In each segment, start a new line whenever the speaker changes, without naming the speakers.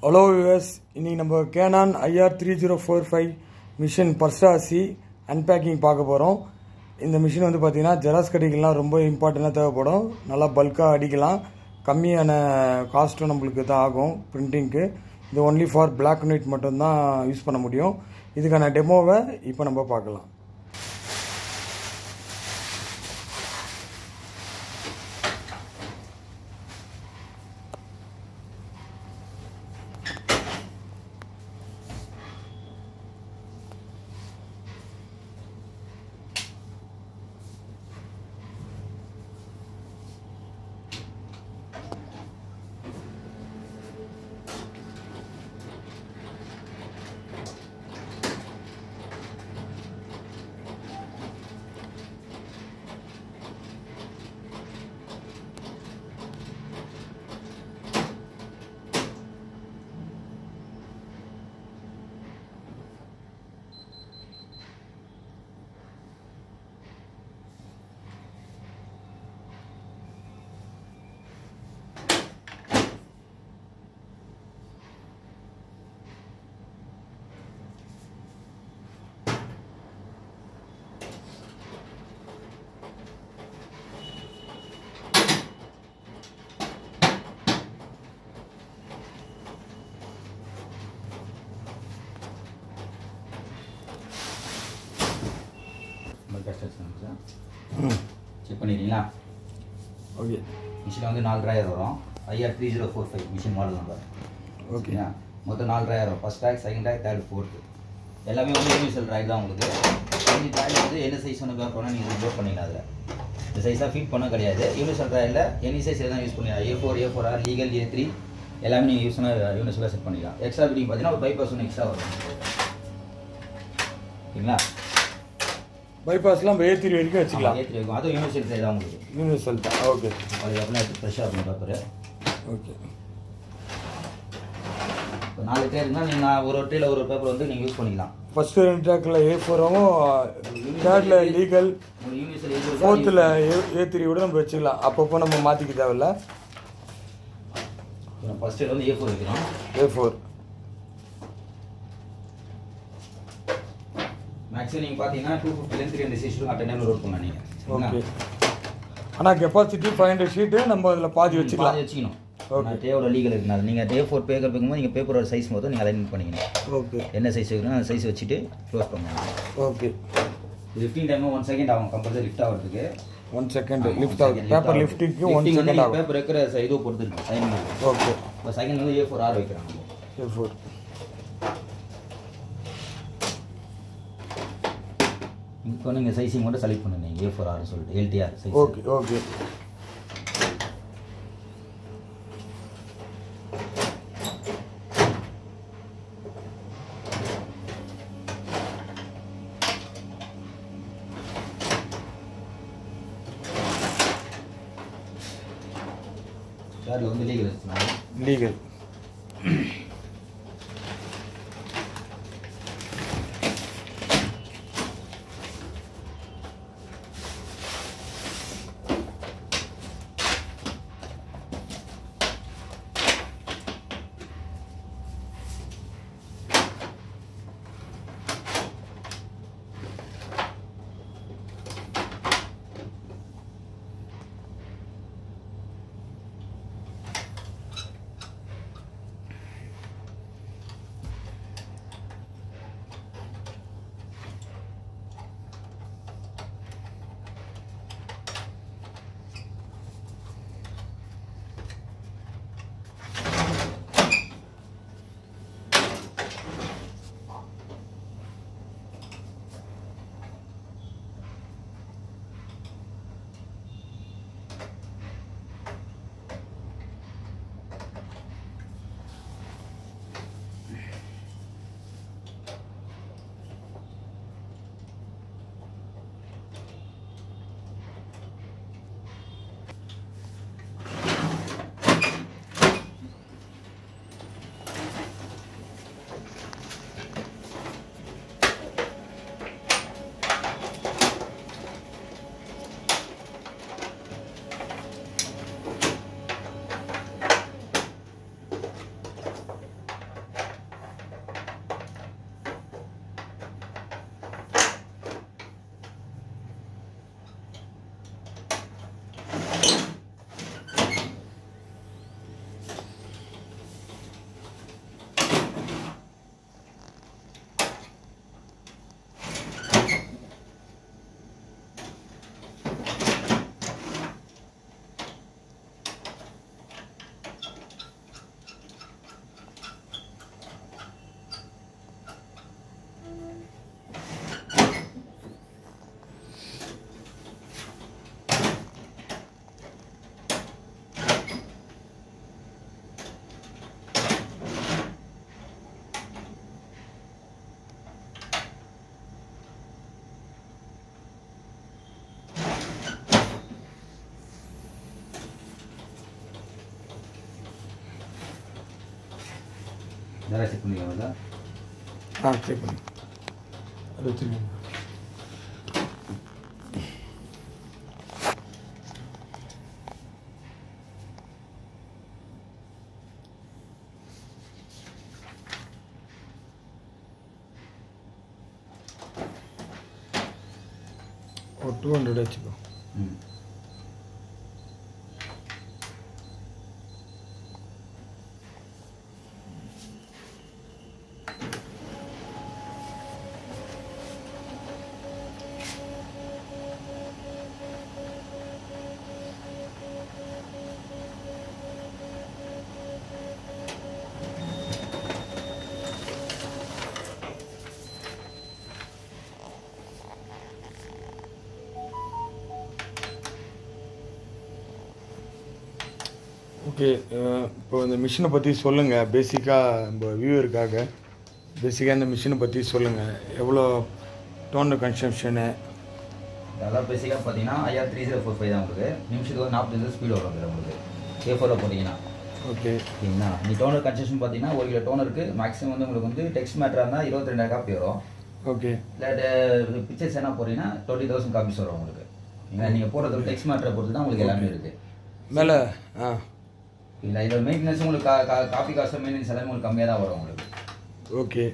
Hello யூஎஸ் இன்னைக்கு நம்ம Canon IR three zero four five machine பர்ஸ்டாசி அன்பேக்கிங் பார்க்க போகிறோம் இந்த மிஷின் வந்து பார்த்தீங்கன்னா ஜெராக்ஸ் கடைக்கெல்லாம் ரொம்ப இம்பார்ட்டண்ட்டாக தேவைப்படும் நல்லா பல்காக அடிக்கலாம் கம்மியான காஸ்ட்டும் நம்மளுக்கு தான் ஆகும் பிரிண்டிங்க்கு இது only for black and white மட்டும்தான் யூஸ் பண்ண முடியும் இதுக்கான டெமோவை இப்போ நம்ம பார்க்கலாம்
நம்ம கஸ்டர்ஸ் சார் செக் பண்ணிடுறீங்களா
ஓகே
மிஷினில் வந்து நாலு ட்ராயர் வரும் IR three zero four five machine model number
okay
ஓகேங்களா மொத்தம் நாலு ட்ராயர் வரும் first track second track third fourth எல்லாமே வந்து யூனிவர்சல் ட்ராக் தான் உங்களுக்கு இந்த ட்ராக் வந்து என்ன சைஸ் ஒன்று வேணும்னா நீங்கள் லோட் பண்ணிக்கலாம் அதில் இந்த சைஸாக ஃபீட் பண்ண கிடையாது யூனிவர்சல் ட்ராயில் எனி சைஸ் எதாவது யூஸ் பண்ணிக்கலாம் A four A four or legal A three எல்லாமே நீங்கள் யூஸ் பண்ண யூனிவர்சலாக செட் பண்ணிக்கலாம் எக்ஸ்ட்ரா பிடிங் பார்த்தீங்கன்னா ஒரு பைபாஸ் ஒன்று எக்ஸ்ட்ரா வரும் ஓகேங்களா
பைபாஸ்லாம் நம்ம ஏத்திரி வரைக்கும் வச்சுக்கலாம்
ஏ த்ரீ இருக்கும் அதுவும் யூனிவர்சல் சைஸ் தான் உங்களுக்கு
யூனிவர்சல் தான் ஓகே
அது அப்படின்னா எடுத்து ஃப்ரெஷ்ஷாக இருக்கும் பேப்பரு
ஓகே
இப்போ நாலு ட்ரே இருந்தால் நீங்கள் ஒரு ஒரு ட்ரேல ஒரு ஒரு பேப்பர் வந்து நீங்கள் யூஸ் பண்ணிக்கலாம்
ஃபர்ஸ்ட் ரெண்டு ட்ராக்கில் ஏ ஃபோராகவும் தேர்டில் லீகல்
உங்களுக்கு யூனிவர்சல் எது இருக்கோ
ஃபோர்த்தில் ஏ ஏ த்ரீ கூட நம்ம வச்சுக்கலாம் அப்பப்போ நம்ம மாற்றிக்க தேவையில்ல
ஃபர்ஸ்ட் இயர் வந்து ஏ ஃபோர் வைக்கிறோம்
ஏ ஃபோர்
மேக்ஸிமம் நீங்கள் பார்த்தீங்கன்னா டூ ஃபிஃப்டிலேருந்து த்ரீ ஹண்ட்ரட் சீட்டும் அட் டைம் லோட் பண்ணலாம் நீங்கள்
ஓகே ஆனால் கெப்பாசிட்டி ஃபைவ் ஹண்ட்ரட் ஷீட்டு நம்ம அதில் பாதி வச்சுக்கலாம்
பாதி வச்சுக்கணும்
Okay.
நான் டேவோட லீகல் இருக்குனால நீங்கள் டே ஃபோர் பேப்பர் பார்க்கும்போது நீங்கள் பேப்பரோட சைஸ் மொத்தம் நீங்கள் அலைன் பண்ணிக்கணும்
ஓகே
என்ன சைஸ் வைக்கணும் அந்த சைஸ் வச்சுட்டு க்ளோஸ் பண்ணணும்
okay
lifting time one second ஆகும் கம்பல்சரி லிஃப்ட் ஆகிறதுக்கு
ஒன் செகண்ட் லிஃப்ட் ஆகுது பேப்பர் லிஃப்டிங்க்கு ஒன் செகண்ட் ஆகும்
பேப்பர் இருக்கிற இதை பொறுத்து இருக்கு சைன்
ஓகே
இப்போ செகண்ட் வந்து ஏ ஃபோர் ஆர் வைக்கிறாங்க
ஏ ஃபோர்
இப்போ நீங்கள் சைஸிங் மட்டும் செலக்ட் பண்ணுங்க ஏ ஃபோர் ஆர் சொல்லிட்டு எல்டிஆர் சைஸ்
ஓகே ஓகே
ஷேரில் வந்து லீகல் வச்சுருந்தாங்க
லீகல்
இதெல்லாம் செக் பண்ணிக்கலாம்
ஆ செக் பண்ணி அது வச்சுருக்கேன் ஒரு டூ ஹண்ட்ரட் வச்சுக்கோ
ம்
ஓகே இப்போ இந்த மிஷினை பற்றி சொல்லுங்கள் பேசிக்காக நம்ம வியூவருக்காக பேசிக்காக இந்த மிஷினை பற்றி சொல்லுங்கள் எவ்வளோ டோனர் கன்சம்ஷனு
அதெல்லாம் பேசிக்காக பார்த்தீங்கன்னா IR three zero four five தான் உங்களுக்கு நிமிஷத்துக்கு ஒரு நாற்பது ஸ்பீடு வரும் இதுல உங்களுக்கு ஏ ஃபோரில் போட்டிங்கன்னா
ஓகே
ஓகேங்களா நீ டோனர் கன்செஷன் பார்த்தீங்கன்னா ஒரு கிலோ டோனருக்கு மேக்ஸிமம் வந்து உங்களுக்கு வந்து டெக்ஸ்ட் மேட்டராக இருந்தால் இருபத்தி ரெண்டாயிரம் காப்பி வரும்
ஓகே
இல்லை பிக்சர்ஸ் என்ன போறீங்கன்னா டுவெண்ட்டி தௌசண்ட் காப்பீஸ் வரும் உங்களுக்கு ஏன்னா நீங்கள் போடுறது டெக்ஸ்ட் மேட்டரை பொறுத்து தான் உங்களுக்கு எல்லாமே இருக்குது
மேலே ஆ
இல்லை இதில் மெயின்டெனன்ஸ் உங்களுக்கு கா- கா- காப்பி காசு மெயின்டெனன்ஸ் எல்லாமே உங்களுக்கு கம்மியாக தான் வரும் உங்களுக்கு
ஓகே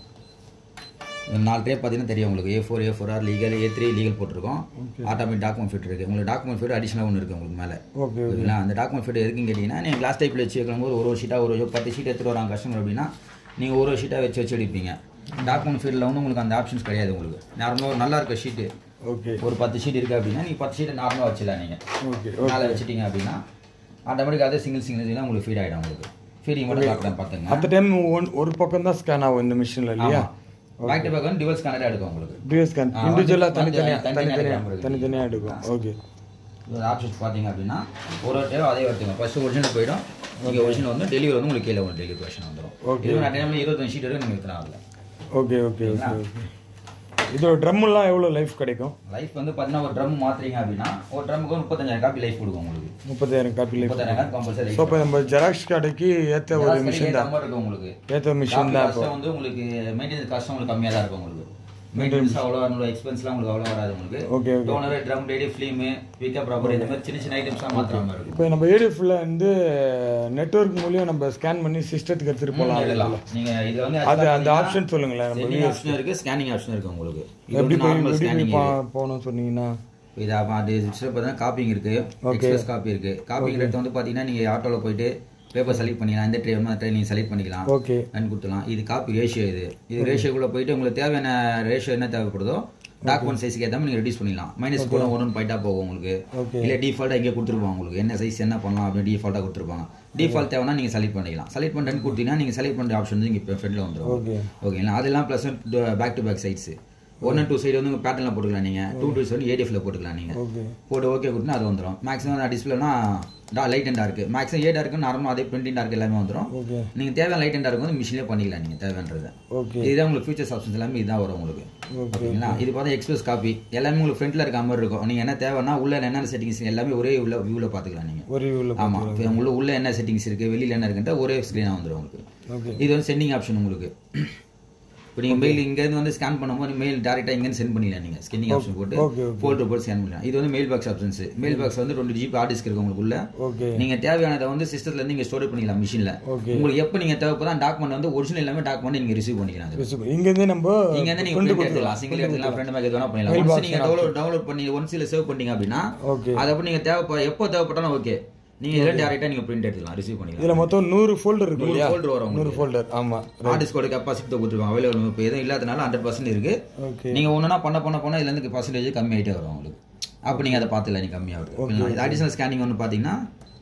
இந்த நாலு டேப் பார்த்தீங்கன்னா தெரியும் உங்களுக்கு A four A four or legal A three legal போட்டிருக்கோம்
Okay.
ஆட்டோமேட்டிக் டாக்குமெண்ட் ஃபிட் இருக்குது உங்களுக்கு டாக்குமெண்ட் ஃபிட் அடிஷனலாக ஒன்று இருக்குது உங்களுக்கு மேலே
ஓகே ஓகே
ஓகேங்களா அந்த டாக்குமெண்ட் ஃபிட் எதுக்குன்னு கேட்டிங்கன்னா நீங்கள் கிளாஸ் டைப்பில் வச்சு வைக்கும்போது ஒரு ஒரு ஷீட்டாக ஒரு பத்து ஷீட் எடுத்துகிட்டு வராங்க கஸ்டமர் அப்படின்னா நீங்கள் ஒரு ஒரு ஷீட்டாக வச்சு வச்சு எடுப்பீங்க டாக்குமெண்ட் ஃபீல்டில் வந்து உங்களுக்கு அந்த ஆப்ஷன்ஸ் கிடையாது உங்களுக்கு நார்மலாக நல்லா இருக்க ஷீட்டு
ஓகே
ஒரு பத்து ஷீட் இருக்குது அப்படின்னா நீங்கள் பத்து ஷீட்டை நார்மலாக வச்சிடலாம் நீங்கள்
ஓகே
மேலே வச்சிட்டீங்க அப்படின்னா ஆட்டோமேட்டிக் அதே சிங்கிள் சிங்கிள் உங்களுக்கு ஃபீட் ஆகிடும் உங்களுக்கு ஃபீடிங் மட்டும் பார்க்குறேன் பார்த்துங்க
அட் டைம் ஒன் ஒரு பக்கம் தான் ஸ்கேன் ஆகும் இந்த மிஷினில் இல்லையா
பேக் டு பேக் வந்து டிவல் ஸ்கேனரே எடுக்கும் உங்களுக்கு
டிஎஸ் ஸ்கேன்
ஆ,
இண்டிவிஜுவலாக
வந்து
தனித்தனியாக
தனித்தனியா
தனித்தனியாக
எடுக்காம இருக்கு.
தனித்தனியாக எடுக்கும் ஓகே
ஒரு ஆப்ஷன்ஸ் பார்த்தீங்க அப்படின்னா ஒரு ஒரு டைம் அதே வருதுங்க ஃபர்ஸ்ட் ஒரிஜினல் போயிடும் நீங்கள் ஒரிஜினல் வந்து டெலிவரி வந்து உங்களுக்கு கீழே ஒரு டெலிவரி கொஷன் வந்துடும்
Okay.
இது நான் டைமில் இருபத்தஞ்சு ஷீட் வரைக்கும் நீங்கள் விற்கலாம் அதில்
ஓகே ஓகே ஓகே ஓகே இதோட ட்ரம்மெல்லாம் எவ்வளோ லைஃப் கிடைக்கும்
லைஃப் வந்து பார்த்தீங்கன்னா ஒரு ட்ரம் மாத்துறீங்க அப்படின்னா ஒரு ட்ரம்முக்கு முப்பத்தஞ்சாயிரம் காப்பி லைஃப் கொடுக்கும் உங்களுக்கு
முப்பத்தாயிரம் காப்பி லைஃப்
முப்பத்தாயிரம் காப்பி கம்பல்சரி
ஸோ இப்போ நம்ம ஜெராக்ஸ் கடைக்கு ஏற்ற ஒரு மிஷின் தான்
இருக்கு உங்களுக்கு
ஏற்ற மிஷின் தான் இப்போ
காஸ்ட் வந்து உங்களுக்கு மெயின்டெனன்ஸ் காஸ்ட் உங்களுக்கு கம்மியாக தான் இருக்கும் உங்களுக்கு மெயின்டெனன்ஸ் அவ்வளோ உங்களுக்கு எக்ஸ்பென்ஸ்லாம் உங்களுக்கு அவ்வளோ வராது உங்களுக்கு
ஓகே ஓகே
டோனர் ட்ரம் டேடி ஃபிலிமு பிக்கப் ப்ராப்பர் இந்த மாதிரி சின்ன சின்ன ஐட்டம்ஸ்லாம் மாற்றுற மாதிரி இருக்கும்
இப்போ நம்ம ஏடிஎஃப்ல வந்து நெட்வொர்க் மூலியம் நம்ம ஸ்கேன் பண்ணி சிஸ்டத்துக்கு எடுத்துகிட்டு போகலாம்
எடுக்கலாம் நீங்க இதுல வந்து
அது அந்த ஆப்ஷன் சொல்லுங்களேன் நம்ம
சென்டிங் ஆப்ஷன் இருக்கு ஸ்கேனிங் ஆப்ஷன் இருக்கு உங்களுக்கு இது
எப்படி
வந்து
போய்
நார்மல்
எப்படி போய்
ஸ்கேனிங்
பா- போகணும் சொன்னீங்கன்னா
இது அப்ப அது டிஸ்பிளே பார்த்தா காப்பிங் இருக்கு எக்ஸ்பிரஸ் காப்பி இருக்கு காப்பிங் எடுத்து வந்து பாத்தீங்கன்னா நீங்க ஆட்டோல போயிட்டு பேப்பர் செலக்ட் பண்ணிக்கலாம் இந்த ட்ரே ட்ரே நீங்க செலக்ட் பண்ணிக்கலாம்
ஓகே
அண்ட் கொடுத்துலாம் இது காப்பி ரேஷியோ இது இது ரேஷியோக்குள்ள போயிட்டு உங்களுக்கு தேவையான ரேஷியோ என்ன தேவைப்படுதோ டாக்குமெண்ட் சைஸ்க்கு ஏற்ற நீங்க ரெடியூஸ் பண்ணிக்கலாம் மைனஸ் கூட ஒன்று பாயிண்டா போகும் உங்களுக்கு
ஓகே
இல்ல டிஃபால்ட்டா இங்கே கொடுத்துருப்பாங்க உங்களுக்கு என்ன சைஸ் என்ன பண்ணலாம் அப்படின்னு டிஃபால்ட்டா கொடுத்துருப்பாங்க டிஃபால்ட் தேவைன்னா நீங்க செலக்ட் பண்ணிக்கலாம் செலக்ட் பண்ணிட்டு கொடுத்தீங்கன்னா நீங்க செலக்ட் பண்ணுற ஆப்ஷன் வந்து இங்கே ஃப்ரெண்ட்ல வந்துடும்
ஓகே
ஓகேங்களா அதெல்லாம் plus back to back sides one and two side வந்து உங்கள் பேட்டர்னில் போட்டுக்கலாம் நீங்கள் டூ டூ சைடு ஏடிஎஃப்ல போட்டுக்கலாம் நீங்கள்
ஓகே
போட்டு ஓகே கொடுத்தா அது வந்துடும் மேக்ஸிமம் டிஸ்பிளேனா டா லைட் அண்ட் டார்க்கு மேக்ஸிமம் ஏ டார்க்கு நார்மலாக அதே பிரிண்டிங் டார்க் எல்லாமே வந்துடும்
ஓகே
நீங்கள் தேவையான லைட் அண்ட் டார்க் வந்து மிஷினே பண்ணிக்கலாம் நீங்கள் தேவையானது
ஓகே
இதுதான் உங்களுக்கு ஃபியூச்சர்ஸ் ஆப்ஷன்ஸ் எல்லாமே இதுதான் வரும் உங்களுக்கு
ஓகே
ஓகேங்களா இது பார்த்தா எக்ஸ்பிரஸ் காப்பி எல்லாமே உங்களுக்கு ஃப்ரண்ட்ல இருக்க மாதிரி இருக்கும் நீங்கள் என்ன தேவைன்னா உள்ள என்னென்ன செட்டிங்ஸ் எல்லாமே ஒரே உள்ள வியூவில் பார்த்துக்கலாம் நீங்கள்
ஒரு வியூவில்
ஆமாம் இப்போ உள்ள உள்ள என்ன செட்டிங்ஸ் இருக்குது வெளியில் என்ன இருக்குன்ற ஒரே ஸ்க்ரீனாக வந்துடும் உங்களுக்கு
ஓகே
இது வந்து சென்டிங் ஆப்ஷன் உங்களுக்கு இப்போ நீங்கள் மெயில் இங்கேருந்து வந்து ஸ்கேன் பண்ணும்போது மெயில் டேரெக்டாக இங்கேருந்து சென்ட் பண்ணிடலாம் நீங்கள் ஸ்கேனிங் ஆப்ஷன் போட்டு
ஓகே ஓகே
ஃபோல்டர் போட்டு ஸ்கேன் பண்ணலாம் இது வந்து mail box options mail box வந்து ரெண்டு ஜிபி ஹார்ட் டிஸ்க் இருக்கு உங்களுக்குள்ள
ஓகே
நீங்க தேவையானதை வந்து சிஸ்டத்துல இருந்து நீங்க ஸ்டோர் பண்ணிக்கலாம் மிஷின்ல
ஓகே
உங்களுக்கு எப்போ நீங்க தேவைப்போ டாக்குமெண்ட் வந்து ஒரிஜினல் எல்லாமே டாக்குமெண்ட் நீங்க ரிசீவ் பண்ணிக்கலாம் அது.
இங்கேருந்தே நம்ம
இங்க இருந்து நீங்க print எடுத்துக்கலாம் சிங்கிள் எடுத்துக்கலாம் ஃப்ரெண்ட் பேக் எது வேணா பண்ணிக்கலாம் ஒன்ஸ் நீங்க டவுன்லோட் டவுன்லோட் பண்ணி ஒன்ஸ் இல்ல சேவ் பண்ணீங்க அப்படின்னா
ஓகே
அதுக்கப்புறம் நீங்க தேவைப்போ எப்போ தேவைப்பட்டாலும் ஓகே நீங்க இதில் டேரெக்டாக நீங்க பிரிண்ட் எடுத்துக்கலாம் ரிசீவ் பண்ணிக்கலாம்
இதில் மொத்தம் நூறு ஃபோல்டர் இருக்கு
நூறு
இல்லையா
ஃபோல்டர் வரும்
நூறு
உங்களுக்கு
ஃபோல்டர் ஆமாம்
ஹார்ட் டிஸ்கோட கெப்பாசிட்டி கொடுத்துருவாங்க அவைலபிள் இப்போ எதுவும் இல்லாதனால ஹண்ட்ரட் பர்சன்ட் இருக்கு
ஓகே
நீங்க ஒண்ணுனா பண்ண பண்ண பண்ண இதுல இருந்து பர்சன்டேஜ் கம்மி ஆயிட்டே வரும் உங்களுக்கு அப்போ நீங்க அதை பார்த்துல நீங்க கம்மியாகுது இது அடிஷனல் ஸ்கேனிங் ஒன்று பார்த்தீங்கன்னா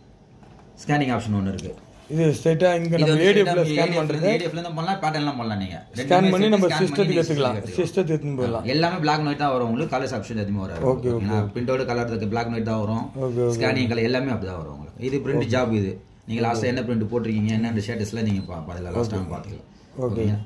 ஸ்கேனிங் ஆப்ஷன் ஒன்று இருக்கு
இது ஸ்ட்ரைட்டாக இங்கே
இது
நம்ம
வந்து
ஏடிஎஃப்ல
straight-ஆ
ஸ்கேன்
ADF ல
பண்ணுறது
இருந்து ADF ல இருந்து பண்ணலாம் பேட்டர்ன்லாம் பண்ணலாம் நீங்க
ஸ்கேன்
ரெண்டுமே
பண்ணி
சேர்த்து
நம்ம
scan பண்ணி
சிஸ்டத்துக்கு
நீங்க
எடுத்துக்கலாம்
system க்கு
சிஸ்டத்துக்கு எடுத்துன்னு போயிடலாம்
எல்லாமே பிளாக் அண்ட் ஒயிட் தான் வரும் உங்களுக்கு கலர்ஸ் ஆப்ஷன் எதுவுமே வராது
Okay, okay.
பிரிண்டோட கலர் இருக்கு பிளாக் அண்ட் ஒயிட் தான் வரும்
ஓகே ஓகே
ஸ்கேனிங் கலர் எல்லாமே அப்படிதான் வரும் உங்களுக்கு இது பிரிண்ட் ஜாப் இது நீங்க லாஸ்ட்டாக என்ன பிரிண்ட் போட்டிருக்கீங்க என்ன ஸ்டேட்டஸ்ல நீங்க பா அதில் லாஸ்ட்டாக பார்த்துக்கலாம்
ஓகே
ஓகேங்களா?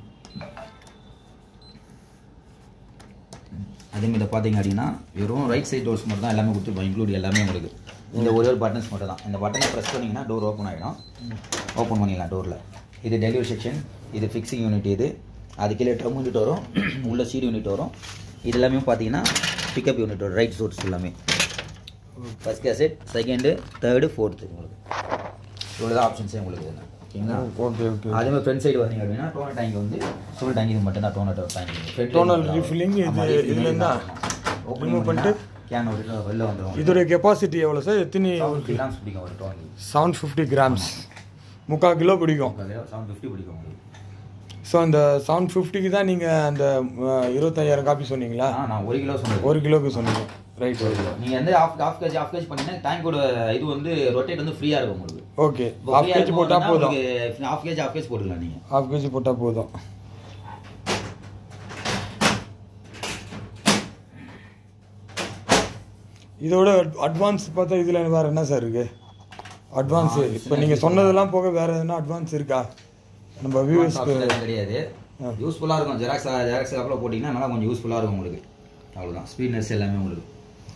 அதே மாதிரி பார்த்தீங்க அப்படின்னா வெறும் ரைட் சைடு டோர்ஸ் மட்டும் தான் எல்லாமே கொடுத்துருப்போம் இன்க்ளூட் எல்லாமே உங்களுக்கு இந்த ஒரே ஒரு பட்டன்ஸ் மட்டும் தான் இந்த பட்டனை ப்ரெஸ் பண்ணிங்கன்னா டோர் ஓப்பன் ஆகிடும் ஓப்பன் பண்ணிடலாம் டோரில் இது டெலிவரி செக்ஷன் இது ஃபிக்ஸிங் யூனிட் இது அது கீழே ட்ரம் யூனிட் வரும் உள்ள சீடு யூனிட் வரும் இது எல்லாமே பார்த்தீங்கன்னா பிக்கப் யூனிட் வரும் ரைட் சோர்ஸ் எல்லாமே first cassette second third fourth உங்களுக்கு இவ்வளோ தான் ஆப்ஷன்ஸே உங்களுக்கு இதுல. ஓகேங்களா
ஓகே ஓகே
அதே மாதிரி ஃப்ரண்ட் சைடு வந்தீங்க அப்படின்னா டோனர் டேங்க் வந்து சோல் டேங்க் இது மட்டும் தான் டோனர் டேங்க்
Tonal refilling இது- இதுல இருந்தா remove பண்ணிட்டு
கேன் விட்டு வெளில வந்துடும்
இதோடைய கெப்பாசிட்டி எவ்வளோ சார் எத்தனை
ஃபிஃப்டி கிராம்ஸ் பிடிக்கும் ஒரு டோனல்
செவன் ஃபிஃப்டி கிராம்ஸ் முக்கால் கிலோ பிடிக்கும்
செவன் ஃபிஃப்டி பிடிக்கும் உங்களுக்கு
ஸோ அந்த செவன் ஃபிஃப்டிக்கு தான் நீங்கள் அந்த அஹ், இருபத்தையாயிரம் காப்பி சொன்னீங்களா
ஆ நான் ஒரு கிலோ சொன்னேன்
ஒரு கிலோக்கு சொன்னீங்க ரைட்
ஒரு கிலோ நீங்கள் வந்து half half KG half KG பண்ணீங்கன்னா டேங்கோட இது வந்து ரொட்டேட் வந்து ஃப்ரீயாக இருக்கும் உங்களுக்கு
ஓகே ஹாஃப் கேஜி போட்டால் போதும்
ஆஃப் கேஜி ஆஃப் கேஜி போட்டுக்கலாம் நீங்கள்
ஹாஃப் கேஜி போட்டால் போதும் இதோட அட்வான்ஸ் பார்த்தா இதில் வேறு என்ன சார் இருக்கு அட்வான்ஸ் இப்போ நீங்கள் சொன்னதெல்லாம் போக வேறு எதுனா அட்வான்ஸ் இருக்கா நம்ம வியூவர்ஸ்க்கு
ஆப்ஷன் கிடையாது யூஸ்ஃபுல்லாக இருக்கும் ஜெராக்ஸ் ஜெராக்ஸ் காப்பில் போட்டிங்கன்னா நல்லா கொஞ்சம் யூஸ்ஃபுல்லாக இருக்கும் உங்களுக்கு அவ்வளோதான் ஸ்பீட்னஸ் எல்லாமே உங்களுக்கு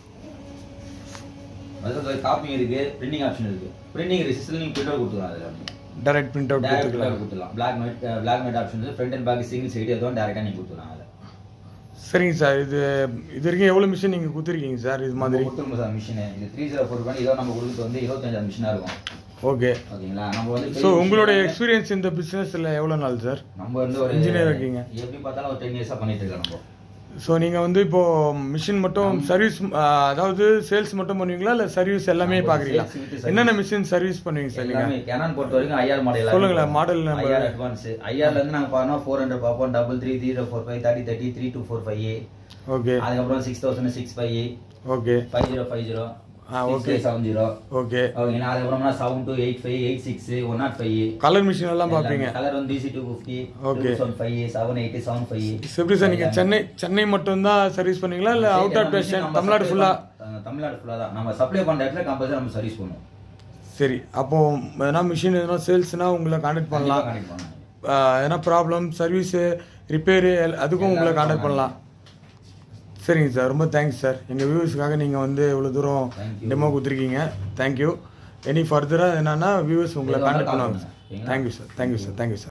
அதாவது காப்பிங் இருக்கு பிரிண்டிங் ஆப்ஷன் இருக்கு பிரிண்டிங் ரெசிஸ்டில் நீங்கள் பிரிண்ட் அவுட் கொடுத்துக்கலாம் அதில்
டைரக்ட் பிரிண்ட் அவுட்
டேரக்ட்
கொடுத்துக்கலாம்
கொடுத்துக்கலாம் black mat black mat option front and back single side எதுவும் டேரெக்டாக நீங்கள் கொடுத்துக்கலாம் அதில்
சரிங்க சார் இது இது வரைக்கும் எவ்வளோ மிஷின் நீங்கள் கொடுத்துருக்கீங்க சார் இது மாதிரி
கொடுத்துருங்க சார் மிஷின் இது த்ரீ ஜீரோ ஃபோர் பண்ணி இதோ நம்ம கொடுக்குறது வந்து இருபத்தஞ்சாவது மிஷினாக இருக்கும்
ஓகே
ஓகேங்களா நம்ம வந்து
ஸோ
பெரிய
உங்களுடைய
machine
எக்ஸ்பீரியன்ஸ் இந்த பிஸ்னஸில் எவ்வளோ நாள் சார்
நம்ம வந்து ஒரு
engineer இருக்கீங்க.
எப்படி பார்த்தாலும் ஒரு டென் இயர்ஸாக பண்ணிட்டு இருக்கோம் நம்ம
ஸோ நீங்கள் வந்து இப்போ மிஷின் மட்டும் சர்வீஸ் அதாவது சேல்ஸ் மட்டும் பண்ணுவீங்களா இல்லை சர்வீஸ் எல்லாமே
நம்ம
பார்க்குறீங்களா
sales with service.
என்னென்ன மிஷின் சர்வீஸ் பண்ணுவீங்க சார் நீங்கள்
எல்லாமே கேனான் பொறுத்த வரைக்கும் ஐஆர் மாடல்
சொல்லுங்களேன், model number.
ஐஆர் அட்வான்ஸ் ஐஆர்ல இருந்து நாங்க பார்த்தோம் ஃபோர் ஹண்ட்ரட் பார்ப்போம் double three zero four five thirty thirty three two four five
okay
அதுக்கப்புறம் six thousand six five
okay
five zero five zero
ah, okay.
Seven zero
okay
ஓகேங்களா அதுக்கப்புறம்னா seven two eight five eight six one not five
colour machine எல்லாம் பார்ப்பீங்க
colour வந்து DC two fifty
Okay.
Seven five seven eight seven five
எப்படி sir நீங்கள் சென்னை சென்னை மட்டும்தான் service பண்ணுவீங்களா இல்லை அவுட் ஆஃப் ஸ்டேஷன் தமிழ்நாடு ஃபுல்லாக
தமிழ்நாடு ஃபுல்லாக தான் நம்ம சப்ளை பண்ணுற இடத்துல கம்பல்சரி நம்ம சர்வீஸ் பண்ணுவோம்
சரி அப்போ எதனா மிஷின் எதனா சேல்ஸ்னா உங்களை கான்டாக்ட் பண்ணலாம்
கனெக்ட் பண்ணுவோம்
ஆஹ் எதனா ப்ராப்ளம் சர்வீஸு ரிப்பேரு அதுக்கும் உங்களை கான்டாக்ட் பண்ணலாம் சரிங்க சார் ரொம்ப தேங்க்ஸ் சார் எங்கள் வியூவர்ஸ்க்காக நீங்கள் வந்து இவ்வளோ தூரம்
Thank you.
டெமோ கொடுத்துருக்கீங்க தேங்க்யூ எனி ஃபர்தராக என்னன்னா வியூவர்ஸ் உங்களை
எதுவா
கான்டாக்ட்
இருந்தாலும்
பண்ணுவாங்க
call பண்ணுங்க.
Thank you sir thank you sir thank you sir